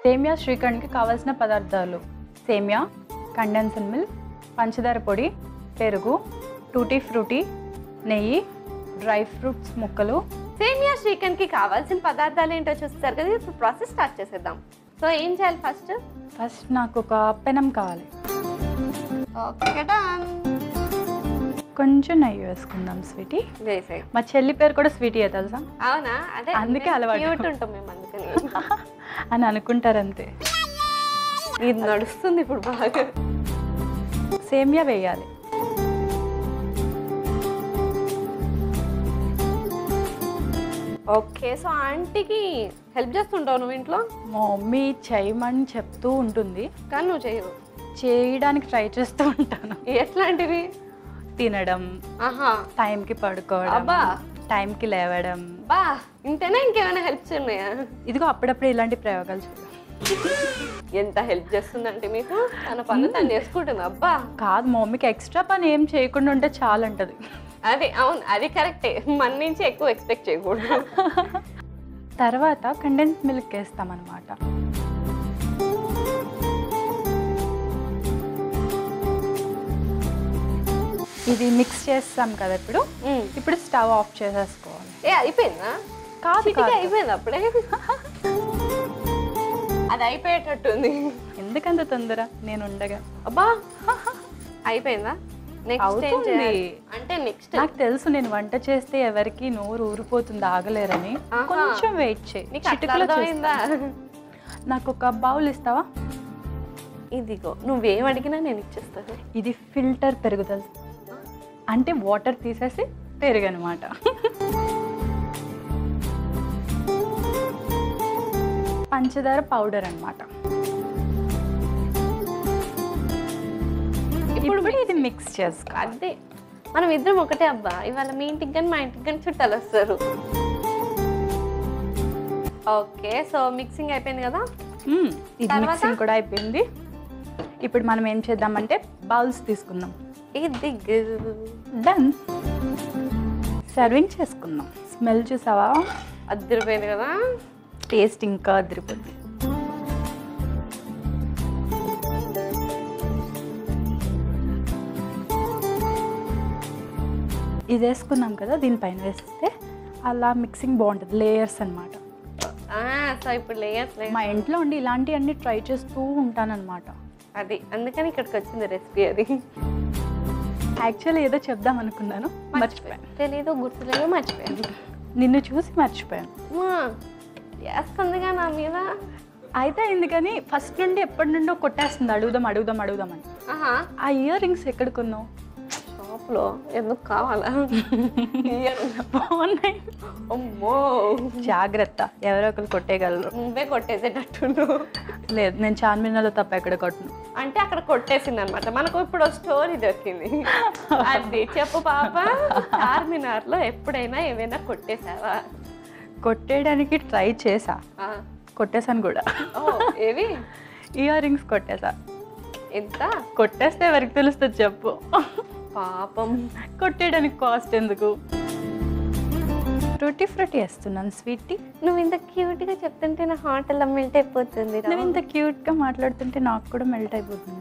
సేమియా శ్రీఖండ్కి కావాల్సిన పదార్థాలు సేమియా కండెన్సన్ మిల్క్ పంచదార పొడి పెరుగు టూటీ ఫ్రూటీ నెయ్యి డ్రై ఫ్రూట్స్ ముక్కలు సేమియా శ్రీఖండ్కి కావాల్సిన పదార్థాలు ఏంటో చూస్తారు కదా ఇప్పుడు ప్రాసెస్ స్టార్ట్ చేసేద్దాం సో ఏం చేయాలి ఫస్ట్ ఫస్ట్ నాకు ఒక పెనం కావాలి ఓకే డన్ కొంచెం నెయ్యి వేసుకుందాం స్వీటీ వేసే మా చెల్లి పేరు కూడా స్వీటీ తెలుసా అవునా అదే అందుకే అలవాటు. క్యూట్ ఉంటాం మేము అందుకని అని అనుకుంటారు అంతే ఇది నడుస్తుంది ఇప్పుడు బాగా సేమియా వేయాలి ఓకే సో ఆంటీకి హెల్ప్ చేస్తుంటావు నువ్వు ఇంట్లో మా మమ్మీ చేయమని చెప్తూ ఉంటుంది కానీ నువ్వు చేయవు చేయడానికి ట్రై చేస్తూ ఉంటాను ఎట్లాంటివి తినడం ఆహా టైంకి పడుకోవడం అబ్బా. టైంకి లేవడం బా ఇంతేనా ఇంకేమైనా హెల్ప్స్ ఉన్నాయా ఇదిగో అప్పుడప్పుడు ఇలాంటి ప్రయోగాలు చేయాలి ఎంత హెల్ప్ చేస్తుందంటే మీకు తన పనులు తను చేసుకుంటుంది అబ్బా కాదు మా మమ్మీకి ఎక్స్ట్రా పని ఏం చేయకుండా ఉంటే చాలంటది అది అవును అది కరెక్టే మన నుంచి ఎక్కువ ఎక్స్పెక్ట్ చేయకూడదు తర్వాత కండెన్స్ మిల్క్ వేస్తాం అనమాట ఇది మిక్స్ చేస్తాం కదా ఇప్పుడు ఉమ్. ఇప్పుడు స్టవ్ ఆఫ్ చేసేసుకోవాలి ఏ అయిపోయిందా కాదు చిటికి కాదు అయిపోయింది అప్పుడే అది అయిపోయేటట్టుంది ఎందుకంత తొందర నేను ఉండగా అబ్బా అయిపోయిందా నెక్స్ట్ ఏం అవుతుంది. చేయాలి అంటే నెక్స్ట్ నాకు తెలుసు నేను వంట చేస్తే ఎవరికి నోరు ఊరిపోతుంది ఆగలేరని ఆహా. కొంచెం వెయిట్ చేయి నీకు అట్లా చిటికలో అర్థమైందా చేస్తా. నాకు ఒక బౌల్ ఇస్తావా ఇదిగో నువ్వేం అడిగినా నేను ఇచ్చేస్తాను ఇది ఫిల్టర్ పెరుగు తెలుసు అంటే వాటర్ తీసేసి పెరుగు అనమాట పంచదార పౌడర్ అనమాట ఇప్పుడు ఇప్పుడు ఇది మిక్స్ చేసుకో అదే మనం ఇద్దరం ఒకటే అబ్బా ఇవాళ మీ ఇంటికి కానీ మా ఇంటికి కానీ చుట్టాలు వస్తారు ఓకే సో మిక్సింగ్ అయిపోయింది కదా మ్మ్. ఇది తర్వాత? మిక్సింగ్ కూడా అయిపోయింది ఇప్పుడు మనం ఏం చేద్దామంటే బౌల్స్ తీసుకుందాం ఇది డన్ సర్వింగ్ చేసుకుందాం స్మెల్ చూసావా అద్దరిపోయింది కదా టేస్ట్ ఇంకా అదిరిపోద్ది ఇది వేసుకున్నాం కదా దీనిపైన వేస్తే అలా మిక్సింగ్ బాగుంటుంది లేయర్స్ అన్నమాట సో ఇప్పుడు లేయర్స్ మా ఇంట్లో ఉండి ఇలాంటివన్నీ ట్రై చేస్తూ ఉంటానన్నమాట అది అందుకని ఇక్కడికి వచ్చింది రెసిపీ అది యాక్చువల్లీ ఏదో చెప్దాం అనుకున్నాను మర్చిపోయాను తెలీదు గుర్తులేదు మర్చిపోయాను నిన్ను చూసి మర్చిపోయాను అమ్మా, వేస్తుందిగా నా మీద అయితే ఎందుకని ఫస్ట్ నుండి ఎప్పటి నుండో కొట్టేస్తుంది అడుగుదాం అడుగుదాం అడుగుదాం అని ఆహా ఆ ఇయర్ రింగ్స్ ఎక్కడ కొన్నావు షాప్లో ఎందుకు కావాలా బాగున్నాయి అమ్మో జాగ్రత్త ఎవరో ఒకరు కొట్టేయగలరు నువ్వే కొట్టేసేటట్టు లేదు నేను చార్మినార్లో తప్ప ఎక్కడ కొట్టను అంటే అక్కడ కొట్టేసింది అనమాట మనకు ఇప్పుడు స్టోరీ దొరికింది అది చెప్పు పాప చార్మినార్ లో ఎప్పుడైనా ఏమైనా కొట్టేసావా కొట్టేయడానికి ట్రై చేసా ఆ, కొట్టేశాను కూడా ఓ ఏవి ఇయర్ రింగ్స్ కొట్టేసా ఎంత కొట్టేస్తే ఎవరికి తెలుస్తుంది చెప్పు పాపం కొట్టేయడానికి కాస్ట్ ఎందుకు ఫ్రూటీ ఫ్రూటీ వేస్తున్నాను స్వీటీ నువ్వు ఇంత క్యూట్ గా చెప్తుంటే నా హార్ట్ అలా మెల్ట్ అయిపోతుంది రా. నువ్వు ఇంత క్యూట్గా మాట్లాడుతుంటే నాకు కూడా మెల్ట్ అయిపోతుంది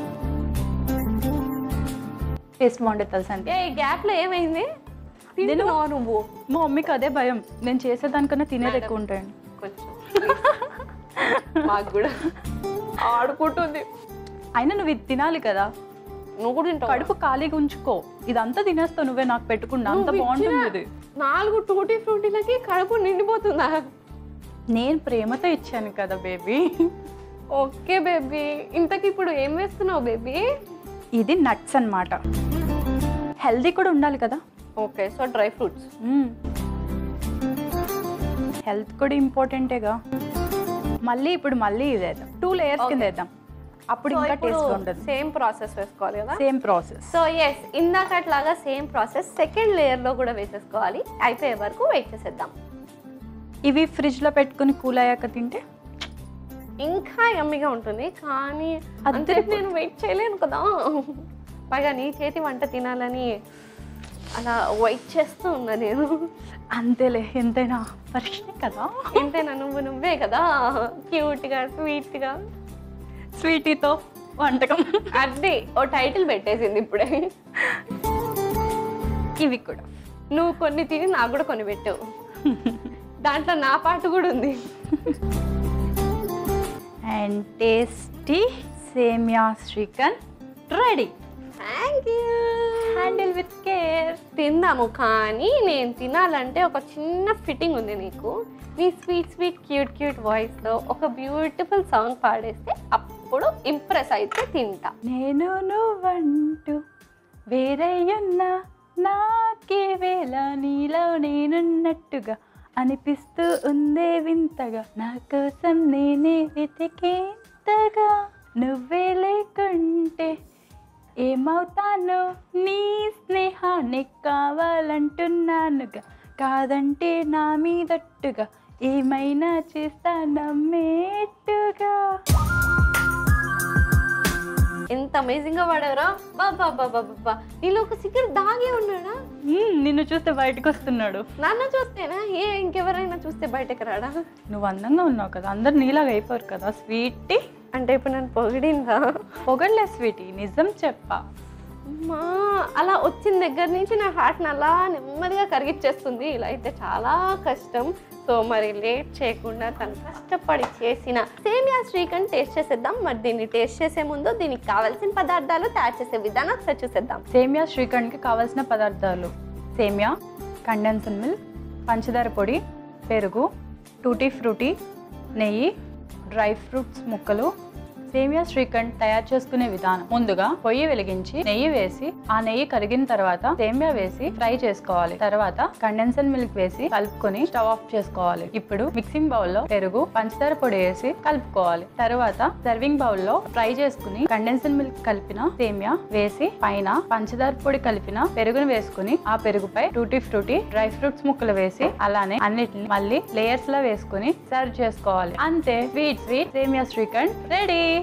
టేస్ట్ బాగుంటుంది తెలుసా అంటే ఏ గ్యాప్ లో ఏమైంది తింటున్నావా నువ్వు మా మమ్మీకి అదే భయం నేను చేసేదానికన్నా తినేది ఎక్కువ ఉంటాయండి కొంచెం మాకు కూడా ఆడుకుంటుంది అయినా నువ్వు ఇది తినాలి కదా నువ్వు కూడా తింటావా? కడుపు ఖాళీగా ఉంచుకో ఇదంతా తినేస్తావు నువ్వే నాకు పెట్టుకుండా అంత నువ్వు బాగుంటుంది ఇచ్చిన ఇది నాలుగు టూటీ ఫ్రూటీలకి కడుపు నిండిపోతుందా నేను ప్రేమతో ఇచ్చాను కదా బేబీ ఓకే బేబీ ఇంతకి ఇప్పుడు ఏం వేస్తున్నావు బేబీ ఇది నట్స్ అన్నమాట హెల్దీ కూడా ఉండాలి కదా okay so dry fruits health కూడా ఇంపార్టెంటేగా మళ్ళీ ఇప్పుడు మళ్ళీ ఇది వేద్దాం టూ లేయర్స్ కింద వేద్దాం అప్పుడు ఇంకా టేస్ట్ ఉంటుంది సేమ్ ప్రాసెస్ వేసుకోవాలి కదా సేమ్ ప్రాసెస్ సో ఎస్ ఇందాకట్లాగా సేమ్ ప్రాసెస్ సెకండ్ లేయర్ లో కూడా వేసేసుకోవాలి అయిపోయే వరకు వెయిట్ చేసేద్దాం ఇవి ఫ్రిడ్జ్ లో పెట్టుకుని కూల్ అయ్యాక తింటే ఇంకా యమ్మిగా ఉంటుంది కానీ అద్దరిపోతుంది. అంతే నేను వెయిట్ చేయలేను కదా పైగా నీ చేతి వంట తినాలని అలా వైట్ చేస్తూ ఉన్నా నేను అంతేలే ఎంతైనా పరీక్ష కదా ఎంతైనా నువ్వు నువ్వే కదా క్యూట్గా స్వీట్గా స్వీటీతో వంటకం అదే ఓ టైటిల్ పెట్టేసింది ఇప్పుడే ఇవి కూడా నువ్వు కొన్ని తిని నాకు కూడా కొన్ని పెట్టావు దాంట్లో నా పాట కూడా ఉంది అండ్ టేస్టీ సేమియా శ్రీకన్ ready thank you handle with care తిందాము కానీ నేను తినాలంటే ఒక చిన్న ఫిట్టింగ్ ఉంది నీకు నీ స్వీట్ స్వీట్ క్యూట్ క్యూట్ వాయిస్తో ఒక బ్యూటిఫుల్ సాంగ్ పాడేస్తే అప్పుడు ఇంప్రెస్ అయితే తింటా నేను నువ్వంటూ వేరయ్యున్నా నాకే వేళ నీలో నేనున్నట్టుగా అనిపిస్తూ ఉందే వింతగా నా కోసం నేనే వెతికేంతగా నువ్వే లేకుంటే ఏమవుతానో నీ స్నేహాన్ని కావాలంటున్నానుగా కాదంటే నా మీదట్టుగా ఏమైనా చేస్తా నమ్మేట్టుగా ఎంత అమేజింగ్గా పాడారా బాబా బాబా బాబా నీలో ఒక సిగ్గర్ దాగే ఉన్నాడా మ్మ్, నిన్ను చూస్తే బయటకు వస్తున్నాడు నన్ను చూస్తేనా ఏ ఇంకెవరైనా చూస్తే బయటకు రాడా నువ్వు అందంగా ఉన్నావు కదా అందరు నీలాగా అయిపోరు కదా స్వీటీ అంటే ఇప్పుడు నన్ను పొగిడిందా పొగడలే స్వీటీ నిజం చెప్పా అమ్మా అలా వచ్చిన దగ్గర నుంచి నా హార్ట్ని అలా నెమ్మదిగా కరిగిచ్చేస్తుంది ఇలా అయితే చాలా కష్టం సో మరి లేట్ చేయకుండా తను కష్టపడి చేసిన సేమియా శ్రీఖండ్ టేస్ట్ చేసేద్దాం మరి దీన్ని టేస్ట్ చేసే ముందు దీనికి కావాల్సిన పదార్థాలు తయారు చేసే విధానం ఒకసారి చూసేద్దాం సేమియా శ్రీఖండ్కి కావాల్సిన పదార్థాలు సేమియా కండెన్సన్ మిల్క్ పంచదార పొడి పెరుగు టూటీ ఫ్రూటీ నెయ్యి డ్రై ఫ్రూట్స్ ముక్కలు సేమియా శ్రీఖండ్ తయారు చేసుకునే విధానం ముందుగా పొయ్యి వెలిగించి నెయ్యి వేసి ఆ నెయ్యి కరిగిన తర్వాత సేమియా వేసి ఫ్రై చేసుకోవాలి తర్వాత కండెన్సన్ మిల్క్ వేసి కలుపుకొని స్టవ్ ఆఫ్ చేసుకోవాలి ఇప్పుడు మిక్సింగ్ బౌల్ లో పెరుగు పంచదార పొడి వేసి కలుపుకోవాలి తర్వాత సర్వింగ్ బౌల్ లో ఫ్రై చేసుకుని కండెన్సన్ మిల్క్ కలిపిన సేమియా వేసి పైన పంచదార పొడి కలిపిన పెరుగును వేసుకుని ఆ పెరుగుపై టూటీ ఫ్రూటీ డ్రై ఫ్రూట్స్ ముక్కలు వేసి అలానే అన్నిటిని మళ్ళీ లేయర్స్ లో వేసుకుని సర్వ్ చేసుకోవాలి అంతే స్వీట్ స్వీట్ సేమియా శ్రీఖండ్ రెడీ